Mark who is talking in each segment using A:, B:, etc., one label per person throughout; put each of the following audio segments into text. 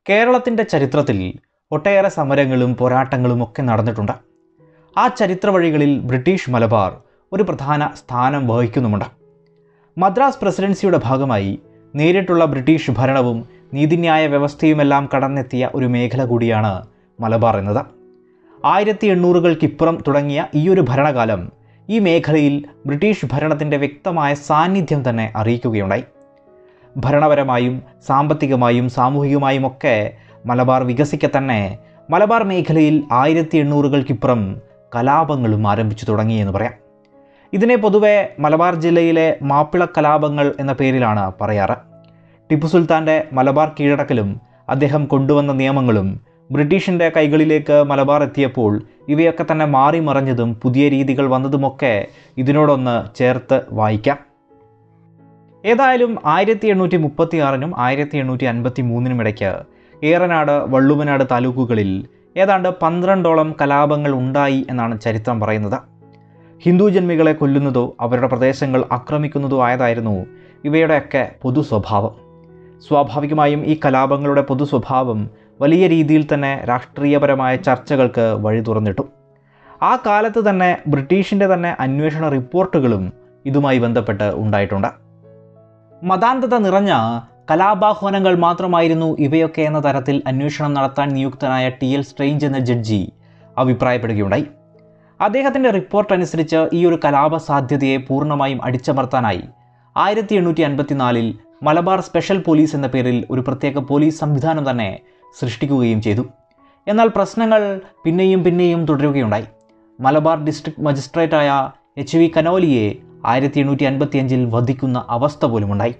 A: കേരളത്തിൻ്റെ ചരിത്രത്തിൽ ഒട്ടേറെ സമരങ്ങളും പോരാട്ടങ്ങളും ഒക്കെ നടന്നിട്ടുണ്ട് ആ ചരിത്ര വഴികളിൽ ബ്രിട്ടീഷ് മലബാർ ഒരു പ്രധാന സ്ഥാനം വഹിക്കുന്നുമുണ്ട് മദ്രാസ് പ്രസിഡൻസിയുടെ ഭാഗമായി നേരിട്ടുള്ള ബ്രിട്ടീഷ് ഭരണവും നീതിന്യായ വ്യവസ്ഥയുമെല്ലാം കടന്നെത്തിയ ഒരു മേഖല കൂടിയാണ് മലബാർ എന്നത് ആയിരത്തി എണ്ണൂറുകൾക്കിപ്പുറം തുടങ്ങിയ ഈ ഒരു ഭരണകാലം ഈ മേഖലയിൽ ബ്രിട്ടീഷ് ഭരണത്തിൻ്റെ വ്യക്തമായ സാന്നിധ്യം തന്നെ അറിയിക്കുകയുണ്ടായി ഭരണപരമായും സാമ്പത്തികമായും സാമൂഹികമായും ഒക്കെ മലബാർ വികസിക്കെ തന്നെ മലബാർ മേഖലയിൽ ആയിരത്തി എണ്ണൂറുകൾക്കിപ്പുറം കലാപങ്ങളും ആരംഭിച്ചു തുടങ്ങി എന്ന് പറയാം ഇതിനെ പൊതുവെ മലബാർ ജില്ലയിലെ മാപ്പിള കലാപങ്ങൾ എന്ന പേരിലാണ് പറയാറ് ടിപ്പു സുൽത്താൻ്റെ മലബാർ കീഴടക്കലും അദ്ദേഹം കൊണ്ടുവന്ന നിയമങ്ങളും ബ്രിട്ടീഷിൻ്റെ കൈകളിലേക്ക് മലബാർ എത്തിയപ്പോൾ ഇവയൊക്കെ തന്നെ മാറി മറഞ്ഞതും പുതിയ രീതികൾ വന്നതുമൊക്കെ ഇതിനോടൊന്ന് ചേർത്ത് വായിക്കാം ഏതായാലും ആയിരത്തി എണ്ണൂറ്റി മുപ്പത്തി ആറിനും ആയിരത്തി എണ്ണൂറ്റി അൻപത്തി മൂന്നിനും ഇടയ്ക്ക് ഏറനാട് വള്ളുവനാട് താലൂക്കുകളിൽ ഏതാണ്ട് പന്ത്രണ്ടോളം കലാപങ്ങൾ ഉണ്ടായി എന്നാണ് ചരിത്രം പറയുന്നത് ഹിന്ദു ജന്മികളെ കൊല്ലുന്നതോ അവരുടെ പ്രദേശങ്ങൾ ആക്രമിക്കുന്നതോ ആയതായിരുന്നു ഇവയുടെയൊക്കെ പൊതു സ്വഭാവം സ്വാഭാവികമായും ഈ കലാപങ്ങളുടെ പൊതു സ്വഭാവം വലിയ രീതിയിൽ തന്നെ രാഷ്ട്രീയപരമായ ചർച്ചകൾക്ക് വഴി തുറന്നിട്ടു ആ കാലത്ത് തന്നെ ബ്രിട്ടീഷിൻ്റെ തന്നെ അന്വേഷണ റിപ്പോർട്ടുകളും ഇതുമായി ബന്ധപ്പെട്ട് ഉണ്ടായിട്ടുണ്ട് മതാന്തത നിറഞ്ഞ കലാപാഹ്വാനങ്ങൾ മാത്രമായിരുന്നു ഇവയൊക്കെ എന്ന തരത്തിൽ അന്വേഷണം നടത്താൻ നിയുക്തനായ ടി എൽ സ്ട്രെയിഞ്ച് എന്ന ജഡ്ജി അഭിപ്രായപ്പെടുകയുണ്ടായി അദ്ദേഹത്തിൻ്റെ റിപ്പോർട്ട് അനുസരിച്ച് ഈ ഒരു കലാപ സാധ്യതയെ പൂർണ്ണമായും അടിച്ചമർത്താനായി ആയിരത്തി എണ്ണൂറ്റി അൻപത്തിനാലിൽ മലബാർ സ്പെഷ്യൽ പോലീസ് എന്ന പേരിൽ ഒരു പ്രത്യേക പോലീസ് സംവിധാനം തന്നെ സൃഷ്ടിക്കുകയും ചെയ്തു എന്നാൽ പ്രശ്നങ്ങൾ പിന്നെയും പിന്നെയും തുടരുകയുണ്ടായി മലബാർ ഡിസ്ട്രിക്ട് മജിസ്ട്രേറ്റായ എച്ച് വി കനോലിയെ ആയിരത്തി എണ്ണൂറ്റി അൻപത്തിയഞ്ചിൽ വധിക്കുന്ന അവസ്ഥ പോലുമുണ്ടായി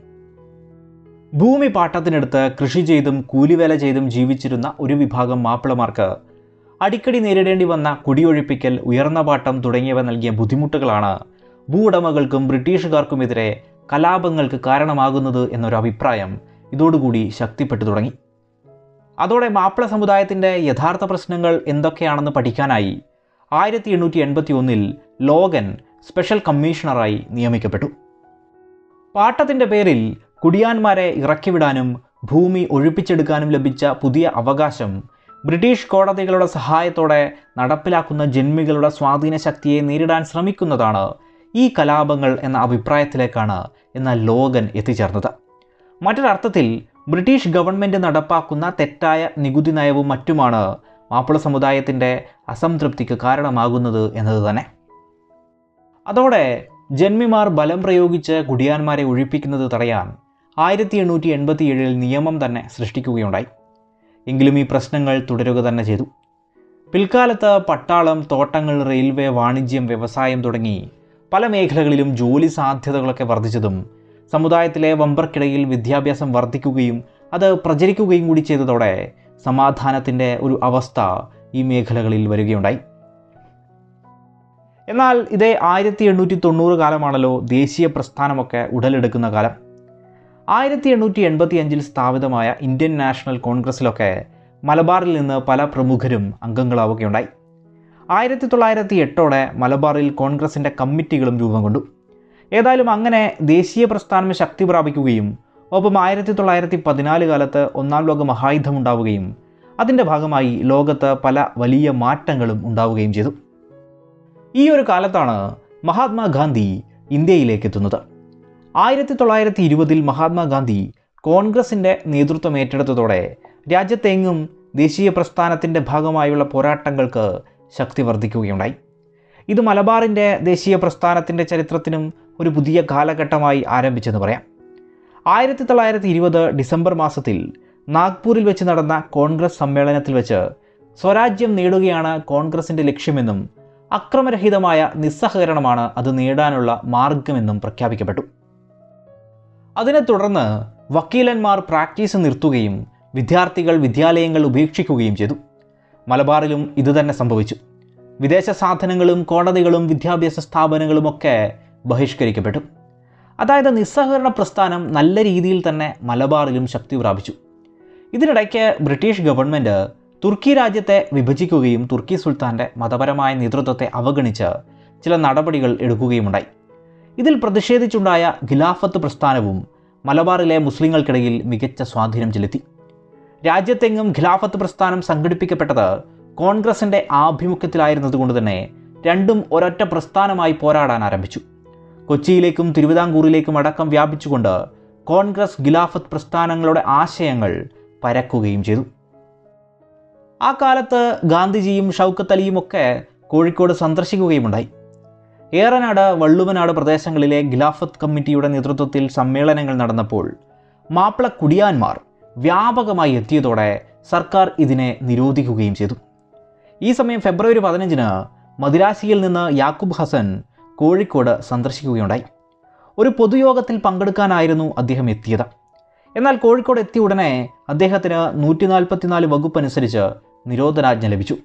A: ഭൂമി പാട്ടത്തിനെടുത്ത് കൃഷി ചെയ്തും കൂലിവേല ചെയ്തും ജീവിച്ചിരുന്ന ഒരു വിഭാഗം മാപ്പിളമാർക്ക് അടിക്കടി നേരിടേണ്ടി വന്ന കുടിയൊഴിപ്പിക്കൽ ഉയർന്ന പാട്ടം തുടങ്ങിയവ നൽകിയ ബുദ്ധിമുട്ടുകളാണ് ഭൂവുടമകൾക്കും ബ്രിട്ടീഷുകാർക്കുമെതിരെ കലാപങ്ങൾക്ക് കാരണമാകുന്നത് എന്നൊരു അഭിപ്രായം ഇതോടുകൂടി ശക്തിപ്പെട്ടു തുടങ്ങി അതോടെ മാപ്പിള സമുദായത്തിൻ്റെ യഥാർത്ഥ പ്രശ്നങ്ങൾ എന്തൊക്കെയാണെന്ന് പഠിക്കാനായി ആയിരത്തി എണ്ണൂറ്റി എൺപത്തി ഒന്നിൽ ലോഗൻ സ്പെഷ്യൽ കമ്മീഷണറായി നിയമിക്കപ്പെട്ടു പാട്ടത്തിൻ്റെ പേരിൽ കുടിയാന്മാരെ ഇറക്കിവിടാനും ഭൂമി ഒഴിപ്പിച്ചെടുക്കാനും ലഭിച്ച പുതിയ അവകാശം ബ്രിട്ടീഷ് കോടതികളുടെ സഹായത്തോടെ നടപ്പിലാക്കുന്ന ജന്മികളുടെ സ്വാധീന ശക്തിയെ നേരിടാൻ ശ്രമിക്കുന്നതാണ് ഈ കലാപങ്ങൾ എന്ന അഭിപ്രായത്തിലേക്കാണ് എന്നാൽ ലോഗൻ എത്തിച്ചേർന്നത് മറ്റൊരർത്ഥത്തിൽ ബ്രിട്ടീഷ് ഗവൺമെൻറ് നടപ്പാക്കുന്ന തെറ്റായ നികുതി നയവും മറ്റുമാണ് മാപ്പിള സമുദായത്തിൻ്റെ അസംതൃപ്തിക്ക് കാരണമാകുന്നത് എന്നത് തന്നെ അതോടെ ജന്മിമാർ ബലം പ്രയോഗിച്ച് കുടിയാന്മാരെ ഒഴിപ്പിക്കുന്നത് തടയാൻ ആയിരത്തി എണ്ണൂറ്റി എൺപത്തിയേഴിൽ നിയമം തന്നെ സൃഷ്ടിക്കുകയുണ്ടായി എങ്കിലും ഈ പ്രശ്നങ്ങൾ തുടരുക തന്നെ ചെയ്തു പിൽക്കാലത്ത് പട്ടാളം തോട്ടങ്ങൾ റെയിൽവേ വാണിജ്യം വ്യവസായം തുടങ്ങി പല മേഖലകളിലും ജോലി സാധ്യതകളൊക്കെ വർദ്ധിച്ചതും സമുദായത്തിലെ വമ്പർക്കിടയിൽ വിദ്യാഭ്യാസം വർദ്ധിക്കുകയും അത് പ്രചരിക്കുകയും കൂടി ചെയ്തതോടെ സമാധാനത്തിൻ്റെ ഒരു അവസ്ഥ ഈ മേഖലകളിൽ വരികയുണ്ടായി എന്നാൽ ഇതേ ആയിരത്തി എണ്ണൂറ്റി തൊണ്ണൂറ് കാലമാണല്ലോ ദേശീയ പ്രസ്ഥാനമൊക്കെ ഉടലെടുക്കുന്ന കാലം ആയിരത്തി എണ്ണൂറ്റി എൺപത്തി അഞ്ചിൽ സ്ഥാപിതമായ ഇന്ത്യൻ നാഷണൽ കോൺഗ്രസ്സിലൊക്കെ മലബാറിൽ നിന്ന് പല പ്രമുഖരും അംഗങ്ങളാവുകയുണ്ടായി ആയിരത്തി തൊള്ളായിരത്തി എട്ടോടെ മലബാറിൽ കോൺഗ്രസിൻ്റെ കമ്മിറ്റികളും രൂപം കൊണ്ടു ഏതായാലും അങ്ങനെ ദേശീയ പ്രസ്ഥാനം ശക്തി പ്രാപിക്കുകയും ഒപ്പം ആയിരത്തി തൊള്ളായിരത്തി പതിനാല് കാലത്ത് ഒന്നാം ലോക മഹായുദ്ധം ഉണ്ടാവുകയും അതിൻ്റെ ഭാഗമായി ലോകത്ത് പല വലിയ മാറ്റങ്ങളും ഉണ്ടാവുകയും ചെയ്തു ഈ ഒരു കാലത്താണ് മഹാത്മാഗാന്ധി ഇന്ത്യയിലേക്ക് എത്തുന്നത് ആയിരത്തി തൊള്ളായിരത്തി ഇരുപതിൽ മഹാത്മാഗാന്ധി കോൺഗ്രസിൻ്റെ നേതൃത്വം ഏറ്റെടുത്തതോടെ രാജ്യത്തെങ്ങും ദേശീയ പ്രസ്ഥാനത്തിൻ്റെ ഭാഗമായുള്ള പോരാട്ടങ്ങൾക്ക് ശക്തി വർദ്ധിക്കുകയുണ്ടായി ഇത് മലബാറിൻ്റെ ദേശീയ പ്രസ്ഥാനത്തിൻ്റെ ചരിത്രത്തിനും ഒരു പുതിയ കാലഘട്ടമായി ആരംഭിച്ചെന്ന് പറയാം ആയിരത്തി തൊള്ളായിരത്തി ഇരുപത് ഡിസംബർ മാസത്തിൽ നാഗ്പൂരിൽ വെച്ച് നടന്ന കോൺഗ്രസ് സമ്മേളനത്തിൽ വെച്ച് സ്വരാജ്യം നേടുകയാണ് കോൺഗ്രസിൻ്റെ ലക്ഷ്യമെന്നും അക്രമരഹിതമായ നിസ്സഹകരണമാണ് അത് നേടാനുള്ള മാർഗമെന്നും പ്രഖ്യാപിക്കപ്പെട്ടു അതിനെ തുടർന്ന് വക്കീലന്മാർ പ്രാക്ടീസ് നിർത്തുകയും വിദ്യാർത്ഥികൾ വിദ്യാലയങ്ങൾ ഉപേക്ഷിക്കുകയും ചെയ്തു മലബാറിലും ഇതുതന്നെ സംഭവിച്ചു വിദേശ സാധനങ്ങളും കോടതികളും വിദ്യാഭ്യാസ സ്ഥാപനങ്ങളുമൊക്കെ ബഹിഷ്കരിക്കപ്പെട്ടു അതായത് നിസ്സഹകരണ പ്രസ്ഥാനം നല്ല രീതിയിൽ തന്നെ മലബാറിലും ശക്തി പ്രാപിച്ചു ഇതിനിടയ്ക്ക് ബ്രിട്ടീഷ് ഗവൺമെൻറ് തുർക്കി രാജ്യത്തെ വിഭജിക്കുകയും തുർക്കി സുൽത്താൻ്റെ മതപരമായ നേതൃത്വത്തെ അവഗണിച്ച് ചില നടപടികൾ എടുക്കുകയുമുണ്ടായി ഇതിൽ പ്രതിഷേധിച്ചുണ്ടായ ഖിലാഫത്ത് പ്രസ്ഥാനവും മലബാറിലെ മുസ്ലിങ്ങൾക്കിടയിൽ മികച്ച സ്വാധീനം ചെലുത്തി രാജ്യത്തെങ്ങും ഖിലാഫത്ത് പ്രസ്ഥാനം സംഘടിപ്പിക്കപ്പെട്ടത് കോൺഗ്രസിൻ്റെ ആഭിമുഖ്യത്തിലായിരുന്നതുകൊണ്ട് തന്നെ രണ്ടും ഒരൊറ്റ പ്രസ്ഥാനമായി പോരാടാൻ ആരംഭിച്ചു കൊച്ചിയിലേക്കും തിരുവിതാംകൂറിലേക്കും അടക്കം വ്യാപിച്ചുകൊണ്ട് കോൺഗ്രസ് ഖിലാഫത്ത് പ്രസ്ഥാനങ്ങളുടെ ആശയങ്ങൾ പരക്കുകയും ചെയ്തു ആ കാലത്ത് ഗാന്ധിജിയും ഷൗക്കത്ത് അലിയും ഒക്കെ കോഴിക്കോട് സന്ദർശിക്കുകയുമുണ്ടായി ഏറനാട് വള്ളുവനാട് പ്രദേശങ്ങളിലെ ഖിലാഫത്ത് കമ്മിറ്റിയുടെ നേതൃത്വത്തിൽ സമ്മേളനങ്ങൾ നടന്നപ്പോൾ മാപ്പിള കുടിയാന്മാർ വ്യാപകമായി എത്തിയതോടെ സർക്കാർ ഇതിനെ നിരോധിക്കുകയും ചെയ്തു ഈ സമയം ഫെബ്രുവരി പതിനഞ്ചിന് മദിരാശിയിൽ നിന്ന് യാക്കൂബ് ഹസൻ കോഴിക്കോട് സന്ദർശിക്കുകയുണ്ടായി ഒരു പൊതുയോഗത്തിൽ പങ്കെടുക്കാനായിരുന്നു അദ്ദേഹം എത്തിയത് എന്നാൽ കോഴിക്കോട് എത്തിയ ഉടനെ അദ്ദേഹത്തിന് നൂറ്റി നാൽപ്പത്തിനാല് വകുപ്പ് അനുസരിച്ച് നിരോധനാജ്ഞ ലഭിച്ചു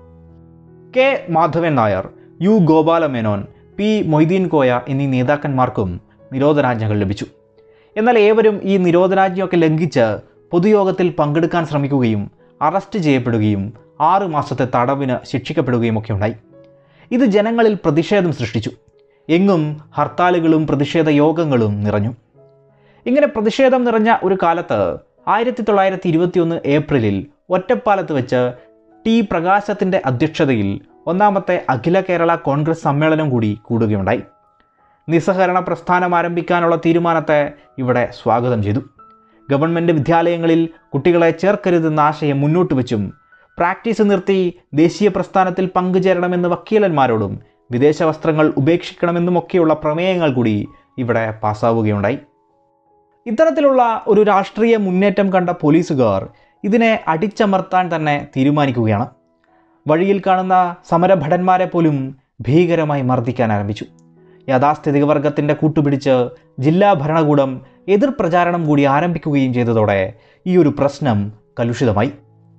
A: K Madhavan Nair U Gopalamenon P Moideen Koya എന്നീ നേതാക്കന്മാർക്കും നിരോധനാജ്ഞകൾ ലഭിച്ചു എന്നാൽ ഏവരും ഈ നിരോധനാജ്ഞയൊക്കെ ലംഘിച്ച് പൊതുയോഗത്തിൽ പങ്കെടുക്കാൻ ശ്രമിക്കുകയും അറസ്റ്റ് ചെയ്യപ്പെടുകയും ആറു മാസത്തെ തടവിന് ശിക്ഷിക്കപ്പെടുകയും ഒക്കെ ഉണ്ടായി ഇത് ജനങ്ങളിൽ പ്രതിഷേധം സൃഷ്ടിച്ചു എങ്ങും ഹർത്താലുകളും പ്രതിഷേധ യോഗങ്ങളും നിറഞ്ഞു ഇങ്ങനെ പ്രതിഷേധം നിറഞ്ഞ ഒരു കാലത്ത് ആയിരത്തി തൊള്ളായിരത്തി ഇരുപത്തിയൊന്ന് ഏപ്രിലിൽ ഒറ്റപ്പാലത്ത് വെച്ച് ടി പ്രകാശത്തിൻ്റെ അധ്യക്ഷതയിൽ ഒന്നാമത്തെ അഖില കേരള കോൺഗ്രസ് സമ്മേളനം കൂടി കൂടുകയുണ്ടായി നിസ്സഹകരണ പ്രസ്ഥാനം ആരംഭിക്കാനുള്ള തീരുമാനത്തെ ഇവിടെ സ്വാഗതം ചെയ്തു ഗവൺമെൻറ് വിദ്യാലയങ്ങളിൽ കുട്ടികളെ ചേർക്കരുതെന്ന ആശയം മുന്നോട്ട് വെച്ചും പ്രാക്ടീസ് നിർത്തി ദേശീയ പ്രസ്ഥാനത്തിൽ പങ്കുചേരണമെന്ന് വക്കീലന്മാരോടും വിദേശ വസ്ത്രങ്ങൾ ഉപേക്ഷിക്കണമെന്നുമൊക്കെയുള്ള പ്രമേയങ്ങൾ കൂടി ഇവിടെ പാസ്സാവുകയുണ്ടായി ഇത്തരത്തിലുള്ള ഒരു രാഷ്ട്രീയ മുന്നേറ്റം കണ്ട പോലീസുകാർ ഇതിനെ അടിച്ചമർത്താൻ തന്നെ തീരുമാനിക്കുകയാണ് വഴിയിൽ കാണുന്ന സമരഭടന്മാരെ പോലും ഭീകരമായി മർദ്ദിക്കാൻ ആരംഭിച്ചു യാഥാസ്ഥിതിക വർഗത്തിൻ്റെ കൂട്ടുപിടിച്ച് ജില്ലാ ഭരണകൂടം എതിർ പ്രചാരണം കൂടി ആരംഭിക്കുകയും ചെയ്തതോടെ ഈ ഒരു പ്രശ്നം കലുഷിതമായി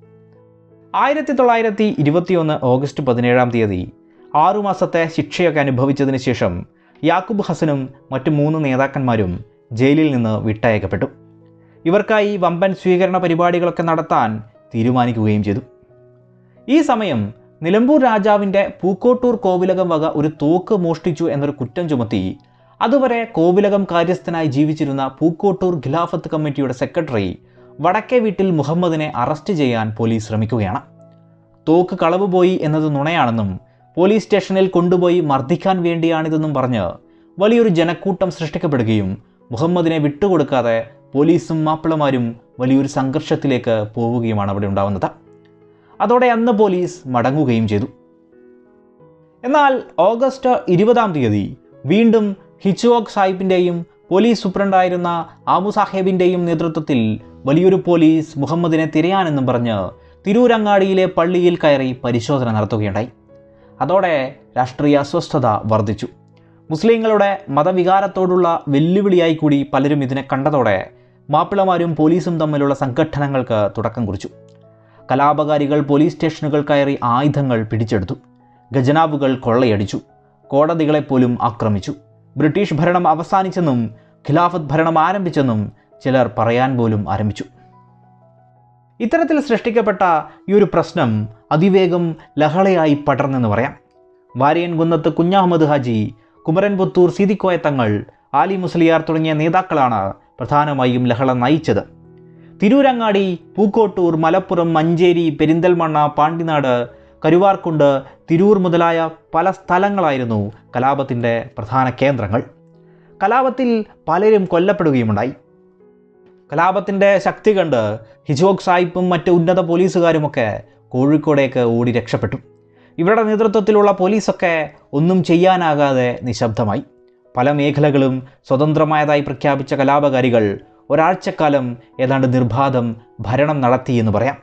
A: ആയിരത്തി തൊള്ളായിരത്തി ഇരുപത്തിയൊന്ന് ഓഗസ്റ്റ് പതിനേഴാം തീയതി ആറുമാസത്തെ ശിക്ഷയൊക്കെ അനുഭവിച്ചതിന് ശേഷം യാക്കൂബ് ഹസനും മറ്റു മൂന്ന് നേതാക്കന്മാരും ജയിലിൽ നിന്ന് വിട്ടയക്കപ്പെട്ടു ഇവർക്കായി വമ്പൻ സ്വീകരണ പരിപാടികളൊക്കെ നടത്താൻ തീരുമാനിക്കുകയും ചെയ്തു ഈ സമയം നിലമ്പൂർ രാജാവിൻ്റെ പൂക്കോട്ടൂർ കോവിലകം വക ഒരു തോക്ക് മോഷ്ടിച്ചു എന്നൊരു കുറ്റം ചുമത്തി അതുവരെ കോവിലകം കാര്യസ്ഥനായി ജീവിച്ചിരുന്ന പൂക്കോട്ടൂർ ഖിലാഫത്ത് കമ്മിറ്റിയുടെ സെക്രട്ടറി വടക്കേ വീട്ടിൽ മുഹമ്മദിനെ അറസ്റ്റ് ചെയ്യാൻ പോലീസ് ശ്രമിക്കുകയാണ് തോക്ക് കളവ് പോയി എന്നത് നുണയാണെന്നും പോലീസ് സ്റ്റേഷനിൽ കൊണ്ടുപോയി മർദ്ദിക്കാൻ വേണ്ടിയാണിതെന്നും പറഞ്ഞ് വലിയൊരു ജനക്കൂട്ടം സൃഷ്ടിക്കപ്പെടുകയും മുഹമ്മദിനെ വിട്ടുകൊടുക്കാതെ പോലീസും മാപ്പിളമാരും വലിയൊരു സംഘർഷത്തിലേക്ക് പോവുകയുമാണ് അവിടെ ഉണ്ടാവുന്നത് അതോടെ അന്ന് പോലീസ് മടങ്ങുകയും ചെയ്തു എന്നാൽ ഓഗസ്റ്റ് ഇരുപതാം തീയതി വീണ്ടും ഹിച്ചുവോക് സാഹിബിൻ്റെയും പോലീസ് സൂപ്രണ്ടായിരുന്ന ആബു സാഹേബിൻ്റെയും നേതൃത്വത്തിൽ വലിയൊരു പോലീസ് മുഹമ്മദിനെ തിരയാനെന്നും പറഞ്ഞ് തിരൂരങ്ങാടിയിലെ പള്ളിയിൽ കയറി പരിശോധന നടത്തുകയുണ്ടായി അതോടെ രാഷ്ട്രീയ അസ്വസ്ഥത വർദ്ധിച്ചു മുസ്ലിങ്ങളുടെ മതവികാരത്തോടുള്ള വെല്ലുവിളിയായി കൂടി പലരും ഇതിനെ കണ്ടതോടെ മാപ്പിളമാരും പോലീസും തമ്മിലുള്ള സംഘട്ടനങ്ങൾക്ക് തുടക്കം കുറിച്ചു കലാപകാരികൾ പോലീസ് സ്റ്റേഷനുകൾ കയറി ആയുധങ്ങൾ പിടിച്ചെടുത്തു ഖജനാവുകൾ കൊള്ളയടിച്ചു കോടതികളെപ്പോലും ആക്രമിച്ചു ബ്രിട്ടീഷ് ഭരണം അവസാനിച്ചെന്നും ഖിലാഫത്ത് ഭരണം ആരംഭിച്ചെന്നും ചിലർ പറയാൻ പോലും ആരംഭിച്ചു ഇത്തരത്തിൽ സൃഷ്ടിക്കപ്പെട്ട ഈ ഒരു പ്രശ്നം അതിവേഗം ലഹളയായി പടർന്നെന്ന് പറയാം വാരിയൻകുന്നത്ത് കുഞ്ഞാഹമ്മദ് ഹാജി കുമരൻപുത്തൂർ സീതിക്കോയ തങ്ങൾ ആലി മുസ്ലിയാർ തുടങ്ങിയ നേതാക്കളാണ് പ്രധാനമായും ലഹള നയിച്ചത് തിരൂരങ്ങാടി പൂക്കോട്ടൂർ മലപ്പുറം മഞ്ചേരി പെരിന്തൽമണ്ണ പാണ്ടിനാട് കരുവാർക്കുണ്ട് തിരൂർ മുതലായ പല സ്ഥലങ്ങളായിരുന്നു കലാപത്തിൻ്റെ പ്രധാന കേന്ദ്രങ്ങൾ കലാപത്തിൽ പലരും കൊല്ലപ്പെടുകയുമുണ്ടായി കലാപത്തിൻ്റെ ശക്തി കണ്ട് ഹിജോക് സാഹിബും മറ്റ് ഉന്നത പോലീസുകാരുമൊക്കെ കോഴിക്കോടേക്ക് ഓടി രക്ഷപ്പെട്ടു ഇവരുടെ നേതൃത്വത്തിലുള്ള പോലീസൊക്കെ ഒന്നും ചെയ്യാനാകാതെ നിശബ്ദമായി പല മേഖലകളും സ്വതന്ത്രമായതായി പ്രഖ്യാപിച്ച കലാപകാരികൾ ഒരാഴ്ചക്കാലം ഏതാണ്ട് നിർബാധം ഭരണം നടത്തിയെന്ന് പറയാം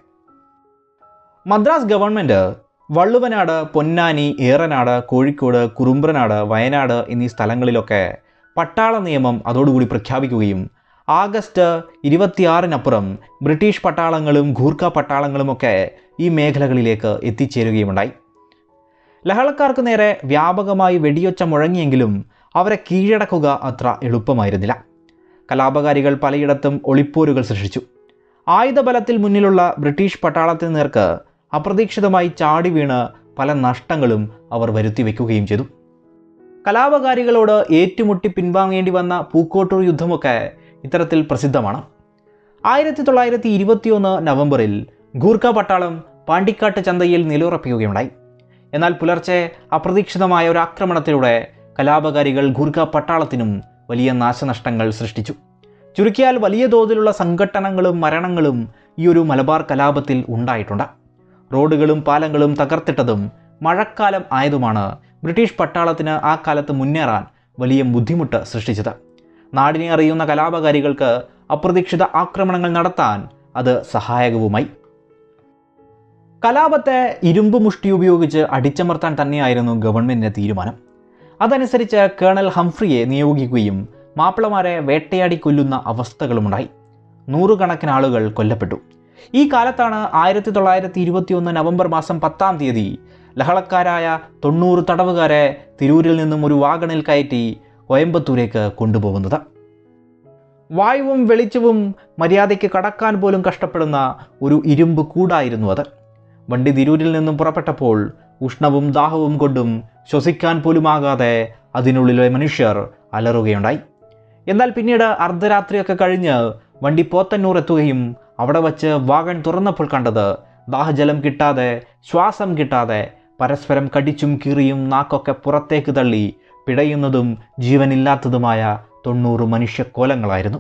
A: മദ്രാസ് ഗവൺമെൻറ് വള്ളുവനാട് പൊന്നാനി ഏറനാട് കോഴിക്കോട് കുറുമ്പ്രനാട് വയനാട് എന്നീ സ്ഥലങ്ങളിലൊക്കെ പട്ടാള നിയമം അതോടുകൂടി പ്രഖ്യാപിക്കുകയും ആഗസ്റ്റ് ഇരുപത്തിയാറിനപ്പുറം ബ്രിട്ടീഷ് പട്ടാളങ്ങളും ഗൂർഖ പട്ടാളങ്ങളുമൊക്കെ ഈ മേഖലകളിലേക്ക് എത്തിച്ചേരുകയുമുണ്ടായി ലഹളക്കാർക്ക് നേരെ വ്യാപകമായി വെടിയൊച്ച മുഴങ്ങിയെങ്കിലും അവരെ കീഴടക്കുക അത്ര എളുപ്പമായിരുന്നില്ല കലാപകാരികൾ പലയിടത്തും ഒളിപ്പോരുകൾ സൃഷ്ടിച്ചു ആയുധബലത്തിൽ മുന്നിലുള്ള ബ്രിട്ടീഷ് പട്ടാളത്തിന് നേർക്ക് അപ്രതീക്ഷിതമായി ചാടി വീണ് പല നഷ്ടങ്ങളും അവർ വരുത്തി വയ്ക്കുകയും ചെയ്തു കലാപകാരികളോട് ഏറ്റുമുട്ടി പിൻവാങ്ങേണ്ടി വന്ന പൂക്കോട്ടൂർ യുദ്ധമൊക്കെ ഇത്തരത്തിൽ പ്രസിദ്ധമാണ് ആയിരത്തി തൊള്ളായിരത്തി ഇരുപത്തിയൊന്ന് നവംബറിൽ ഗൂർഖ പട്ടാളം പാണ്ടിക്കാട്ട് ചന്തയിൽ നിലയുറപ്പിക്കുകയുണ്ടായി എന്നാൽ പുലർച്ചെ അപ്രതീക്ഷിതമായ ഒരു ആക്രമണത്തിലൂടെ കലാപകാരികൾ ഗൂർഖ പട്ടാളത്തിനും വലിയ നാശനഷ്ടങ്ങൾ സൃഷ്ടിച്ചു ചുരുക്കിയാൽ വലിയ തോതിലുള്ള സംഘട്ടനങ്ങളും മരണങ്ങളും ഈ ഒരു മലബാർ കലാപത്തിൽ ഉണ്ടായിട്ടുണ്ട് റോഡുകളും പാലങ്ങളും തകർത്തിട്ടതും മഴക്കാലം ആയതുമാണ് ബ്രിട്ടീഷ് പട്ടാളത്തിന് ആ കാലത്ത് മുന്നേറാൻ വലിയ ബുദ്ധിമുട്ട് സൃഷ്ടിച്ചത് നാടിനെ അറിയുന്ന കലാപകാരികൾക്ക് അപ്രതീക്ഷിത ആക്രമണങ്ങൾ നടത്താൻ അത് സഹായകവുമായി കലാപത്തെ ഇരുമ്പ് മുഷ്ടി ഉപയോഗിച്ച് അടിച്ചമർത്താൻ തന്നെയായിരുന്നു ഗവൺമെൻറ്റിൻ്റെ തീരുമാനം അതനുസരിച്ച് കേണൽ ഹംഫ്രിയെ നിയോഗിക്കുകയും മാപ്പിളമാരെ വേട്ടയാടി കൊല്ലുന്ന അവസ്ഥകളുമുണ്ടായി നൂറുകണക്കിന് ആളുകൾ കൊല്ലപ്പെട്ടു ഈ കാലത്താണ് ആയിരത്തി തൊള്ളായിരത്തി ഇരുപത്തിയൊന്ന് നവംബർ മാസം പത്താം തീയതി ലഹളക്കാരായ തൊണ്ണൂറ് തടവുകാരെ തിരൂരിൽ നിന്നും ഒരു വാഗണിൽ കയറ്റി കോയമ്പത്തൂരേക്ക് കൊണ്ടുപോകുന്നത് വായുവും വെളിച്ചവും മര്യാദയ്ക്ക് കടക്കാൻ പോലും കഷ്ടപ്പെടുന്ന ഒരു ഇരുമ്പ് കൂടായിരുന്നു അത് വണ്ടി തിരൂരിൽ നിന്നും പുറപ്പെട്ടപ്പോൾ ഉഷ്ണവും ദാഹവും കൊണ്ടും ശ്വസിക്കാൻ പോലുമാകാതെ അതിനുള്ളിലെ മനുഷ്യർ അലറുകയുണ്ടായി എന്നാൽ പിന്നീട് അർദ്ധരാത്രിയൊക്കെ കഴിഞ്ഞ് വണ്ടി പോത്തന്നൂർ എത്തുകയും അവിടെ വച്ച് വാഗൺ തുറന്നപ്പോൾ കണ്ടത് ദാഹജലം കിട്ടാതെ ശ്വാസം കിട്ടാതെ പരസ്പരം കടിച്ചും കീറിയും നാക്കൊക്കെ പുറത്തേക്ക് തള്ളി പിടയുന്നതും ജീവനില്ലാത്തതുമായ തൊണ്ണൂറ് മനുഷ്യക്കോലങ്ങളായിരുന്നു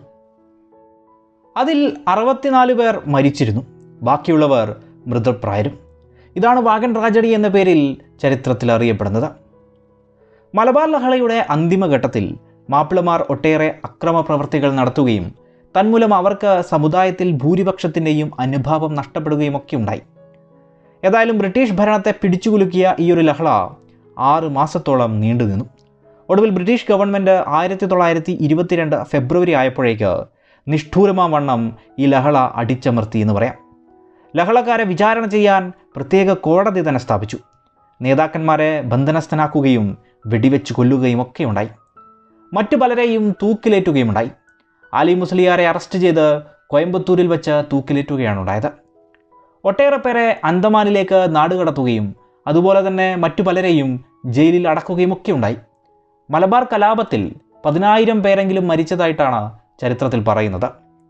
A: അതിൽ അറുപത്തിനാല് പേർ മരിച്ചിരുന്നു ബാക്കിയുള്ളവർ മൃതപ്രായരും ഇതാണ് വാഗൺ ട്രാജഡി എന്ന പേരിൽ ചരിത്രത്തിൽ അറിയപ്പെടുന്നത് മലബാർ ലഹളയുടെ അന്തിമഘട്ടത്തിൽ മാപ്പിളമാർ ഒട്ടേറെ അക്രമ പ്രവൃത്തികൾ നടത്തുകയും തന്മൂലം അവർക്ക് സമുദായത്തിൽ ഭൂരിപക്ഷത്തിൻ്റെയും അനുഭാവം നഷ്ടപ്പെടുകയും ഒക്കെ ഉണ്ടായി ഏതായാലും ബ്രിട്ടീഷ് ഭരണത്തെ പിടിച്ചുകുലുക്കിയ ഈ ഒരു ലഹള ആറ് മാസത്തോളം നീണ്ടുനിന്നു ഒടുവിൽ ബ്രിട്ടീഷ് ഗവൺമെൻറ് ആയിരത്തി തൊള്ളായിരത്തി ഇരുപത്തിരണ്ട് ഫെബ്രുവരി ആയപ്പോഴേക്ക് നിഷ്ഠൂരമാം വണ്ണം ഈ ലഹള അടിച്ചമർത്തി എന്ന് പറയാം ലഹളക്കാരെ വിചാരണ ചെയ്യാൻ പ്രത്യേക കോടതി തന്നെ സ്ഥാപിച്ചു നേതാക്കന്മാരെ ബന്ധനസ്ഥനാക്കുകയും വെടിവെച്ച് കൊല്ലുകയും ഒക്കെ ഉണ്ടായി മറ്റു പലരെയും തൂക്കിലേറ്റുകയുമുണ്ടായി ആലി മുസ്ലിയാരെ അറസ്റ്റ് ചെയ്ത് കോയമ്പത്തൂരിൽ വെച്ച് തൂക്കിലേറ്റുകയാണ് ഉണ്ടായത് ഒട്ടേറെ പേരെ അന്തമാനിലേക്ക് നാടുകടത്തുകയും അതുപോലെ തന്നെ മറ്റു പലരെയും ജയിലിൽ അടക്കുകയും ഒക്കെ ഉണ്ടായി മലബാർ കലാപത്തിൽ പതിനായിരം പേരെങ്കിലും മരിച്ചതായിട്ടാണ് ചരിത്രത്തിൽ പറയുന്നത്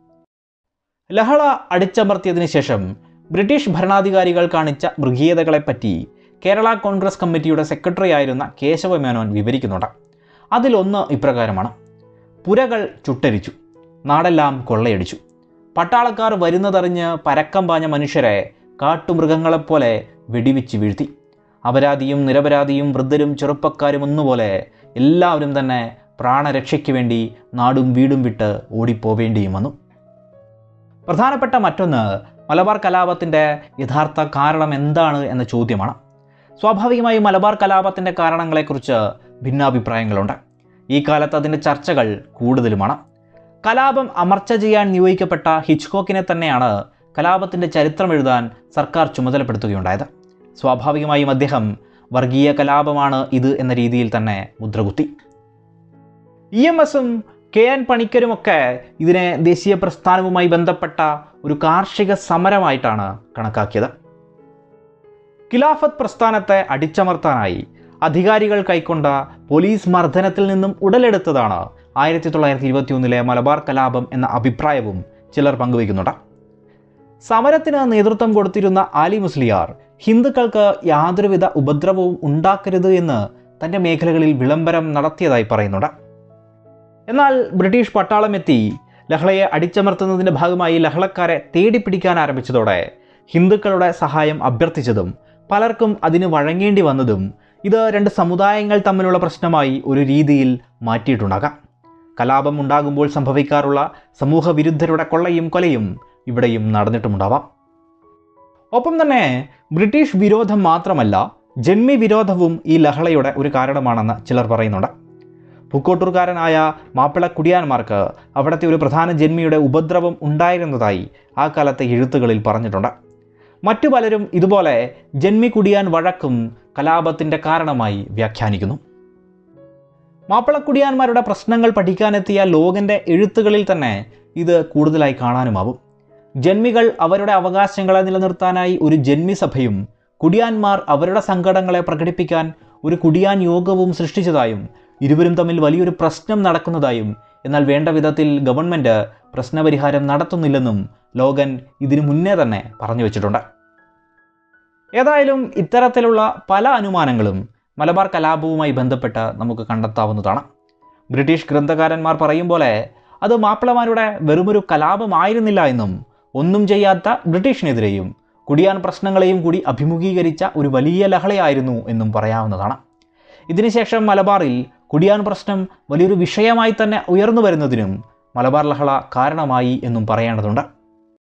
A: ലഹള അടിച്ചമർത്തിയതിനു ശേഷം ബ്രിട്ടീഷ് ഭരണാധികാരികൾ കാണിച്ച മൃഗീയതകളെപ്പറ്റി കേരള കോൺഗ്രസ് കമ്മിറ്റിയുടെ സെക്രട്ടറി ആയിരുന്ന കേശവ മേനോൻ വിവരിക്കുന്നുണ്ട് അതിലൊന്ന് ഇപ്രകാരമാണ് പുരകൾ ചുട്ടരിച്ചു നാടെല്ലാം കൊള്ളയടിച്ചു പട്ടാളക്കാർ വരുന്നതറിഞ്ഞ് പരക്കം പാഞ്ഞ മനുഷ്യരെ കാട്ടുമൃഗങ്ങളെപ്പോലെ വെടിവെച്ച് വീഴ്ത്തി അപരാധിയും നിരപരാധിയും വൃദ്ധരും ചെറുപ്പക്കാരും ഒന്നുപോലെ എല്ലാവരും തന്നെ പ്രാണരക്ഷയ്ക്ക് വേണ്ടി നാടും വീടും വിട്ട് ഓടിപ്പോവേണ്ടിയും വന്നു പ്രധാനപ്പെട്ട മറ്റൊന്ന് മലബാർ കലാപത്തിൻ്റെ യഥാർത്ഥ കാരണം എന്താണ് എന്ന ചോദ്യമാണ് സ്വാഭാവികമായും മലബാർ കലാപത്തിൻ്റെ കാരണങ്ങളെക്കുറിച്ച് ഭിന്നാഭിപ്രായങ്ങളുണ്ട് ഈ കാലത്ത് അതിൻ്റെ ചർച്ചകൾ കൂടുതലുമാണ് കലാപം അമർച്ച ചെയ്യാൻ നിയോഗിക്കപ്പെട്ട ഹിച്ച്കോക്കിനെ തന്നെയാണ് കലാപത്തിൻ്റെ ചരിത്രം എഴുതാൻ സർക്കാർ ചുമതലപ്പെടുത്തുകയുണ്ടായത് സ്വാഭാവികമായും അദ്ദേഹം വർഗീയ കലാപമാണ് ഇത് എന്ന രീതിയിൽ തന്നെ മുദ്രകുത്തി ഇ എം എസും കെ എൻ പണിക്കരുമൊക്കെ ഇതിനെ ദേശീയ പ്രസ്ഥാനവുമായി ബന്ധപ്പെട്ട ഒരു കാർഷിക സമരമായിട്ടാണ് കണക്കാക്കിയത് ഖിലാഫത്ത് പ്രസ്ഥാനത്തെ അടിച്ചമർത്താനായി അധികാരികൾ കൈക്കൊണ്ട പോലീസ് മർദ്ദനത്തിൽ നിന്നും ഉടലെടുത്തതാണ് ആയിരത്തി തൊള്ളായിരത്തി ഇരുപത്തിയൊന്നിലെ മലബാർ കലാപം എന്ന അഭിപ്രായവും ചിലർ പങ്കുവയ്ക്കുന്നുണ്ട് സമരത്തിന് നേതൃത്വം കൊടുത്തിരുന്ന ആലി മുസ്ലിയാർ ഹിന്ദുക്കൾക്ക് യാതൊരുവിധ ഉപദ്രവവും ഉണ്ടാക്കരുത് എന്ന് തൻ്റെ മേഖലകളിൽ വിളംബരം നടത്തിയതായി പറയുന്നുണ്ട് എന്നാൽ ബ്രിട്ടീഷ് പട്ടാളം എത്തി ലഹളയെ അടിച്ചമർത്തുന്നതിൻ്റെ ഭാഗമായി ലഹളക്കാരെ തേടിപ്പിടിക്കാൻ ആരംഭിച്ചതോടെ ഹിന്ദുക്കളുടെ സഹായം അഭ്യർത്ഥിച്ചതും പലർക്കും അതിന് വഴങ്ങേണ്ടി വന്നതും ഇത് രണ്ട് സമുദായങ്ങൾ തമ്മിലുള്ള പ്രശ്നമായി ഒരു രീതിയിൽ മാറ്റിയിട്ടുണ്ടാകാം കലാപം ഉണ്ടാകുമ്പോൾ സംഭവിക്കാറുള്ള സമൂഹ വിരുദ്ധരുടെ കൊള്ളയും കൊലയും ഇവിടെയും നടന്നിട്ടുമുണ്ടാവാം ഒപ്പം തന്നെ ബ്രിട്ടീഷ് വിരോധം മാത്രമല്ല ജന്മി വിരോധവും ഈ ലഹളയുടെ ഒരു കാരണമാണെന്ന് ചിലർ പറയുന്നുണ്ട് പൂക്കോട്ടൂർക്കാരനായ മാപ്പിള കുടിയാന്മാർക്ക് അവിടുത്തെ ഒരു പ്രധാന ജന്മിയുടെ ഉപദ്രവം ഉണ്ടായിരുന്നതായി ആ കാലത്തെ എഴുത്തുകളിൽ പറഞ്ഞിട്ടുണ്ട് മറ്റു പലരും ഇതുപോലെ ജന്മി കുടിയാൻ വഴക്കും കലാപത്തിൻ്റെ കാരണമായി വ്യാഖ്യാനിക്കുന്നു മാപ്പിളക്കുടിയാന്മാരുടെ പ്രശ്നങ്ങൾ പഠിക്കാനെത്തിയ ലോകൻ്റെ എഴുത്തുകളിൽ തന്നെ ഇത് കൂടുതലായി കാണാനുമാവും ജന്മികൾ അവരുടെ അവകാശങ്ങളെ നിലനിർത്താനായി ഒരു ജന്മിസഭയും കുടിയാന്മാർ അവരുടെ സങ്കടങ്ങളെ പ്രകടിപ്പിക്കാൻ ഒരു കുടിയാൻ യോഗവും സൃഷ്ടിച്ചതായും ഇരുവരും തമ്മിൽ വലിയൊരു പ്രശ്നം നടക്കുന്നതായും എന്നാൽ വേണ്ട വിധത്തിൽ ഗവൺമെൻറ് പ്രശ്നപരിഹാരം നടത്തുന്നില്ലെന്നും ലോഗൻ ഇതിനു മുന്നേ തന്നെ പറഞ്ഞു വച്ചിട്ടുണ്ട് ഏതായാലും ഇത്തരത്തിലുള്ള പല അനുമാനങ്ങളും മലബാർ കലാപവുമായി ബന്ധപ്പെട്ട് നമുക്ക് കണ്ടെത്താവുന്നതാണ് ബ്രിട്ടീഷ് ഗ്രന്ഥകാരന്മാർ പറയും പോലെ അത് മാപ്പിളമാരുടെ വെറുമൊരു കലാപമായിരുന്നില്ല എന്നും ഒന്നും ചെയ്യാത്ത ബ്രിട്ടീഷിനെതിരെയും കുടിയാൻ പ്രശ്നങ്ങളെയും കൂടി അഭിമുഖീകരിച്ച ഒരു വലിയ ലഹളയായിരുന്നു എന്നും പറയാവുന്നതാണ് ഇതിനുശേഷം മലബാറിൽ കുടിയാൻ പ്രശ്നം വലിയൊരു വിഷയമായി തന്നെ ഉയർന്നു വരുന്നതിനും മലബാർ ലഹള കാരണമായി എന്നും പറയേണ്ടതുണ്ട്